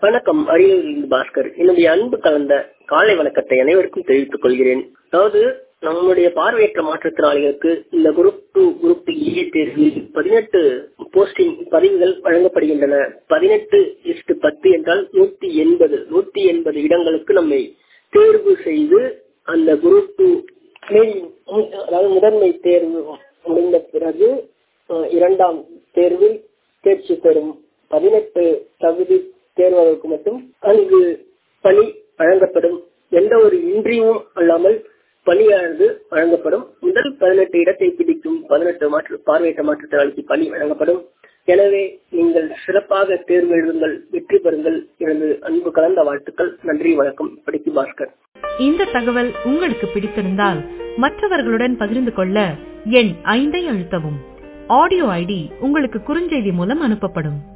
வணக்கம் அரியலூரிலிருந்து பாஸ்கர் என்னுடைய அன்பு கலந்த காலை வணக்கத்தை அனைவருக்கும் தெரிவித்துக் கொள்கிறேன் அதாவது நம்முடைய பார்வையற்ற மாற்றுத்திறனாளிகளுக்கு இந்த குரூப் டூ குரூப் ஏ தேர்வில் பதினெட்டு போஸ்டிங் பதிவுகள் வழங்கப்படுகின்றன பதினெட்டு இஸ்டு பத்து என்றால் நூத்தி எண்பது நூத்தி எண்பது இடங்களுக்கு நம்மை தேர்வு செய்து அந்த குரூப் டூ அதாவது முதன்மை தேர்வு முடிந்த பிறகு அஹ், இரண்டாம் தேர்வில் தேர்ச்சி பெறும் பதினெட்டு தகுதி தேர்வர்களுக்கு மட்டும் அங்கு பணி வழங்கப்படும் எந்த ஒரு இன்றியும் அல்லாமல் பணியானது வழங்கப்படும் முதல் பதினெட்டு இடத்தை பிடிக்கும் பதினெட்டு மாற்று பார்வையற்ற மாற்றுத்திறனாளிக்கு பணி வழங்கப்படும் எனவே நீங்கள் சிறப்பாக தேர்வு எழுதுங்கள் வெற்றி பெறுங்கள் எனது அன்பு கலந்த வாழ்த்துக்கள் நன்றி வணக்கம் படிக்கு பாஸ்கர் இந்த தகவல் உங்களுக்கு பிடித்திருந்தால் மற்றவர்களுடன் பகிர்ந்து கொள்ள எண் ஐந்தை அழுத்தவும் ஆடியோ ஐடி உங்களுக்கு குறுஞ்செய்தி மூலம் அனுப்பப்படும்